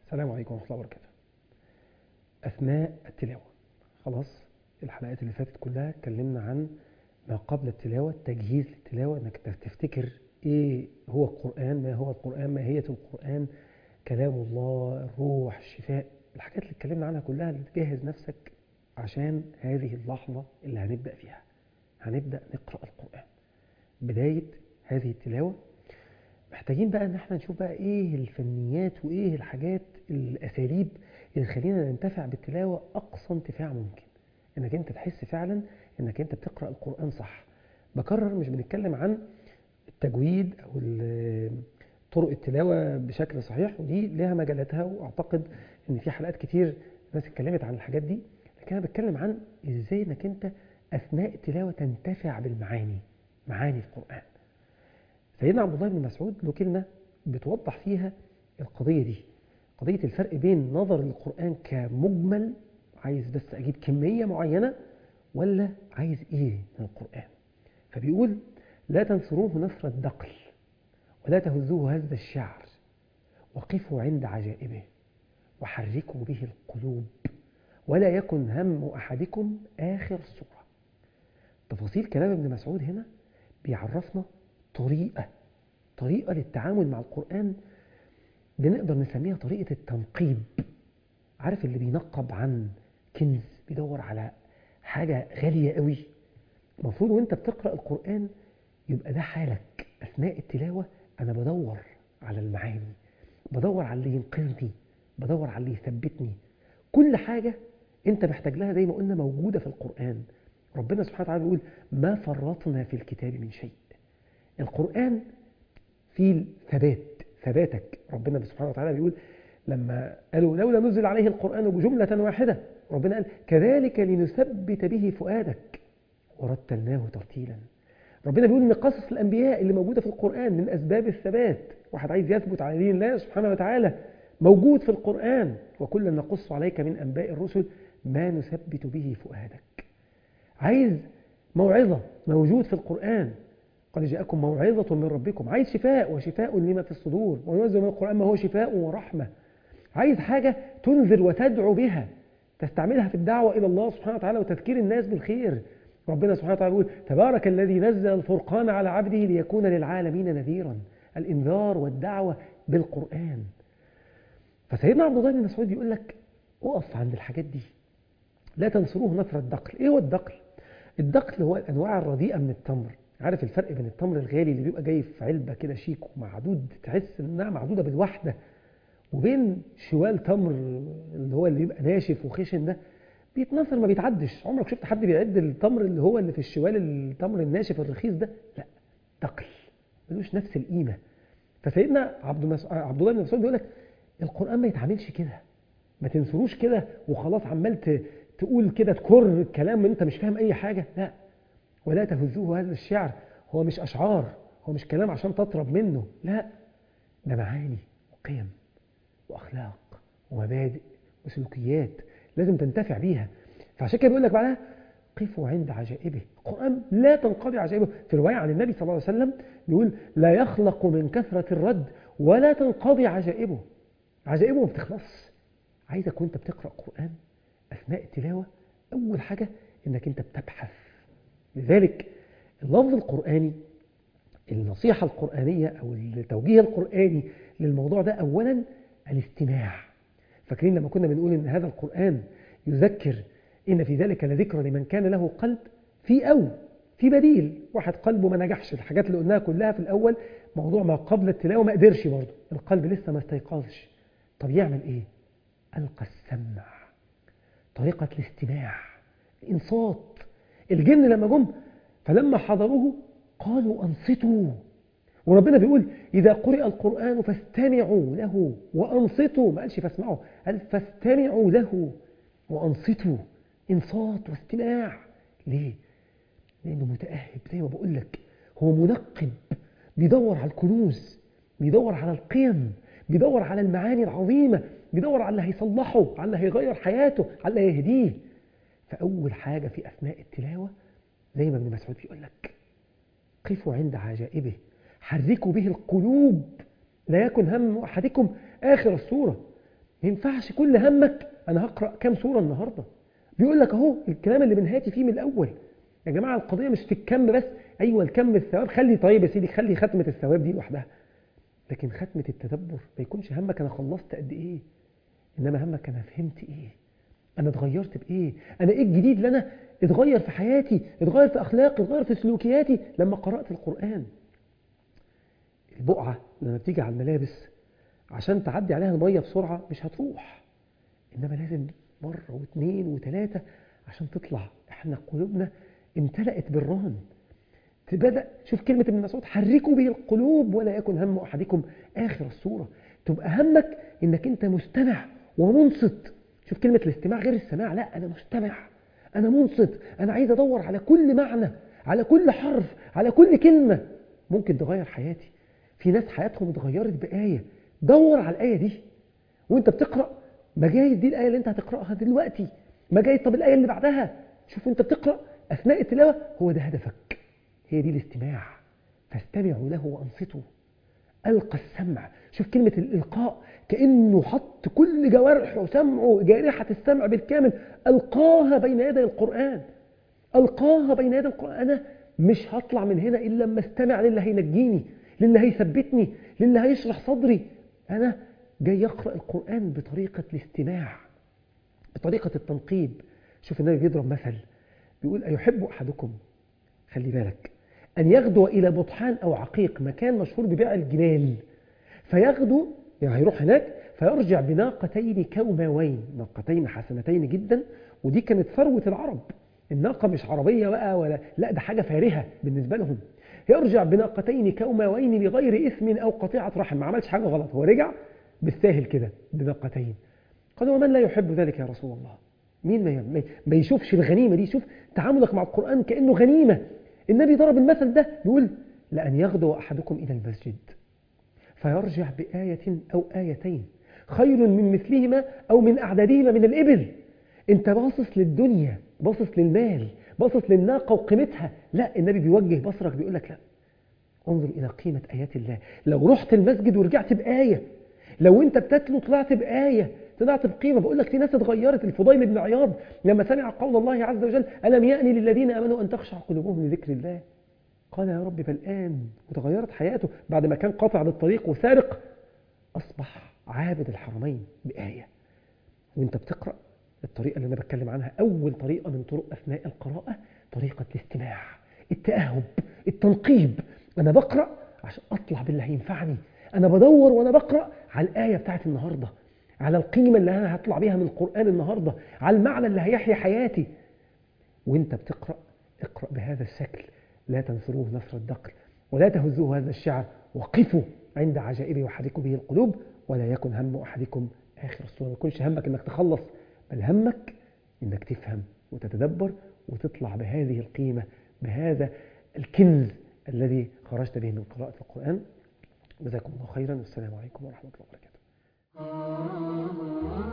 السلام عليكم ورحمة الله وبركاته أثناء التلاوة خلاص الحلقات اللي فاتت كلها اتكلمنا عن ما قبل التلاوة تجهيز للتلاوة انك تفتكر ايه هو القرآن ما هو القرآن ماهية القرآن كلام الله الروح الشفاء الحاجات اللي اتكلمنا عنها كلها اللي تجهز نفسك عشان هذه اللحظة اللي هنبدأ فيها هنبدأ نقرأ القرآن بداية هذه التلاوة محتاجين بقى ان احنا نشوف بقى ايه الفنيات وايه الحاجات الاساليب اللي تخلينا ننتفع بالتلاوة اقصى انتفاع ممكن انك انت تحس فعلا انك انت بتقرأ القرآن صح بكرر مش بنتكلم عن التجويد او طرق التلاوة بشكل صحيح ودي لها مجالاتها واعتقد ان في حلقات كتير ناس اتكلمت عن الحاجات دي لكن انا بتكلم عن ازاي انك انت اثناء التلاوة تنتفع بالمعاني معاني القرآن سيدنا عبد الله بن مسعود له كلمة بتوضح فيها القضية دي قضية الفرق بين نظر القرآن كمجمل عايز بس أجيب كمية معينة ولا عايز إيه من القرآن فبيقول لا تنصروه نصر الدقل ولا تهزوه هز الشعر وقفوا عند عجائبه وحركوا به القلوب ولا يكن هم أحدكم آخر السورة تفاصيل كلام ابن مسعود هنا بيعرفنا طريقة طريقة للتعامل مع القرآن بنقدر نسميها طريقة التنقيب عارف اللي بينقب عن كنز بيدور على حاجة غالية قوي المفروض وانت بتقرأ القرآن يبقى ده حالك أثناء التلاوة أنا بدور على المعاني بدور على اللي ينقذني بدور على اللي يثبتني كل حاجة انت محتاج لها زي ما قلنا موجودة في القرآن ربنا سبحانه وتعالى بيقول ما فرطنا في الكتاب من شيء القرآن فيه ثبات ثباتك ربنا سبحانه وتعالى بيقول لما قالوا لولا نزل عليه القرآن بجملة واحدة ربنا قال كذلك لنثبت به فؤادك ورتلناه ترتيلا ربنا بيقول ان قصص الانبياء اللي موجوده في القران من اسباب الثبات واحد عايز يثبت على دين الله سبحانه وتعالى موجود في القران وكلا نقص عليك من انباء الرسل ما نثبت به فؤادك عايز موعظه موجود في القران قد جاءكم موعظة من ربكم عايز شفاء وشفاء لما في الصدور وينزل من القرآن ما هو شفاء ورحمة عايز حاجة تنذر وتدعو بها تستعملها في الدعوة إلى الله سبحانه وتعالى وتذكير الناس بالخير ربنا سبحانه وتعالى يقول تبارك الذي نزل الفرقان على عبده ليكون للعالمين نذيرا الإنذار والدعوة بالقرآن فسيدنا عبد الله بن مسعود يقول لك اقف عند الحاجات دي لا تنصروه نصر الدقل ايه هو الدقل الدقل هو الانواع الرديئه من التمر عارف الفرق بين التمر الغالي اللي بيبقى جاي في علبه كده شيك ومعدود تحس انها معدوده بالوحده وبين شوال تمر اللي هو اللي بيبقى ناشف وخشن ده بيتنصر ما بيتعدش عمرك شفت حد بيعد التمر اللي هو اللي في الشوال التمر الناشف الرخيص ده لا دقل ملوش نفس القيمه فسيدنا عبد المس... عبد الله بن مسعود بيقول لك القران ما يتعاملش كده ما تنسروش كده وخلاص عمال ت... تقول كده تكر الكلام وانت مش فاهم اي حاجه لا ولا تهزوه هذا الشعر هو مش أشعار هو مش كلام عشان تطرب منه لا ده معاني وقيم وأخلاق ومبادئ وسلوكيات لازم تنتفع بيها فعشان كده بيقول لك بعدها قفوا عند عجائبه القرآن لا تنقضي عجائبه في رواية عن النبي صلى الله عليه وسلم بيقول لا يخلق من كثرة الرد ولا تنقضي عجائبه عجائبه ما بتخلص عايزك وانت بتقرأ قرآن أثناء التلاوة أول حاجة إنك أنت بتبحث لذلك اللفظ القرآني النصيحة القرآنية أو التوجيه القرآني للموضوع ده أولا الاستماع فاكرين لما كنا بنقول إن هذا القرآن يذكر إن في ذلك لذكرى لمن كان له قلب في أو في بديل واحد قلبه ما نجحش الحاجات اللي قلناها كلها في الأول موضوع ما قبل التلاوة ما قدرش برضه القلب لسه ما استيقظش طب يعمل إيه؟ ألقى السمع طريقة الاستماع الإنصات الجن لما جم فلما حضروه قالوا أنصتوا وربنا بيقول إذا قرئ القرآن فاستمعوا له وأنصتوا ما قالش فاسمعوا قال فاستمعوا له وأنصتوا إنصات واستماع ليه؟ لأنه متأهب زي ما بقول لك هو منقب بيدور على الكنوز بيدور على القيم بيدور على المعاني العظيمة بيدور على اللي هيصلحه على اللي هيغير حياته على اللي هيهديه فأول حاجة في أثناء التلاوة زي ما ابن مسعود بيقول لك قفوا عند عجائبه حركوا به القلوب لا يكن هم أحدكم آخر السورة ما ينفعش كل همك انا هقرا كام سوره النهارده بيقول لك اهو الكلام اللي بنهاتي فيه من الاول يا جماعه القضيه مش في الكم بس ايوه الكم الثواب خلي طيب يا سيدي خلي ختمه الثواب دي لوحدها لكن ختمه التدبر ما يكونش همك انا خلصت قد ايه انما همك انا فهمت ايه انا اتغيرت بايه انا ايه الجديد اللي انا اتغير في حياتي اتغير في اخلاقي اتغير في سلوكياتي لما قرات القران البقعه لما بتيجي على الملابس عشان تعدي عليها الميه بسرعه مش هتروح انما لازم مره واثنين وثلاثه عشان تطلع احنا قلوبنا امتلأت بالرهن بدأ شوف كلمة ابن مسعود حركوا به القلوب ولا يكن هم أحدكم آخر السورة تبقى همك إنك أنت مستمع ومنصت شوف كلمة الاستماع غير السماع لا أنا مستمع أنا منصت أنا عايز أدور على كل معنى على كل حرف على كل كلمة ممكن تغير حياتي في ناس حياتهم اتغيرت بآية دور على الآية دي وانت بتقرأ ما جايز دي الآية اللي انت هتقرأها دلوقتي ما جايز طب الآية اللي بعدها شوف انت بتقرأ أثناء التلاوة هو ده هدفك هي دي الاستماع فاستمعوا له وأنصتوا ألقى السمع شوف كلمة الإلقاء كأنه حط كل جوارحه سمعه جارحة السمع بالكامل ألقاها بين يدي القرآن ألقاها بين يدي القرآن أنا مش هطلع من هنا إلا لما استمع للي هينجيني للي هيثبتني للي هيشرح صدري أنا جاي أقرأ القرآن بطريقة الاستماع بطريقة التنقيب شوف النبي بيضرب مثل بيقول أيحب أحدكم خلي بالك أن يغدو إلى بطحان أو عقيق مكان مشهور ببيع الجمال فيغدو يعني هيروح هناك فيرجع بناقتين كوماوين ناقتين حسنتين جدا ودي كانت ثروة العرب الناقة مش عربية بقى ولا لا ده حاجة فارهة بالنسبة لهم يرجع بناقتين كوماوين بغير إثم أو قطيعة رحم ما عملش حاجة غلط هو رجع بالساهل كده بناقتين قال ومن لا يحب ذلك يا رسول الله مين ما ما يشوفش الغنيمة دي شوف تعاملك مع القرآن كأنه غنيمة النبي ضرب المثل ده بيقول لأن يغدو أحدكم إلى المسجد فيرجع بآية أو آيتين خير من مثلهما أو من أعدادهما من الإبل أنت باصص للدنيا باصص للمال باصص للناقة وقيمتها لا النبي بيوجه بصرك بيقول لك لا انظر إلى قيمة آيات الله لو رحت المسجد ورجعت بآية لو أنت بتتلو طلعت بآية طلعت بقيمة بقول لك في ناس اتغيرت الفضيل بن عياض لما سمع قول الله عز وجل ألم يأني للذين آمنوا أن تخشع قلوبهم لذكر الله قال يا رب فالآن وتغيرت حياته بعد ما كان قاطع للطريق وسارق أصبح عابد الحرمين بآية وانت بتقرأ الطريقة اللي أنا بتكلم عنها أول طريقة من طرق أثناء القراءة طريقة الاستماع التأهب التنقيب أنا بقرأ عشان أطلع باللي هينفعني أنا بدور وأنا بقرأ على الآية بتاعت النهاردة على القيمة اللي أنا هطلع بيها من القرآن النهاردة على المعنى اللي هيحيي حياتي وانت بتقرأ اقرأ بهذا الشكل لا تنصروه نصر الدقل ولا تهزوه هذا الشعر وقفوا عند عجائب يحرك به القلوب ولا يكن هم أحدكم آخر الصورة ما يكونش همك أنك تخلص بل همك أنك تفهم وتتدبر وتطلع بهذه القيمة بهذا الكنز الذي خرجت به من قراءة القرآن جزاكم الله خيرا والسلام عليكم ورحمة الله وبركاته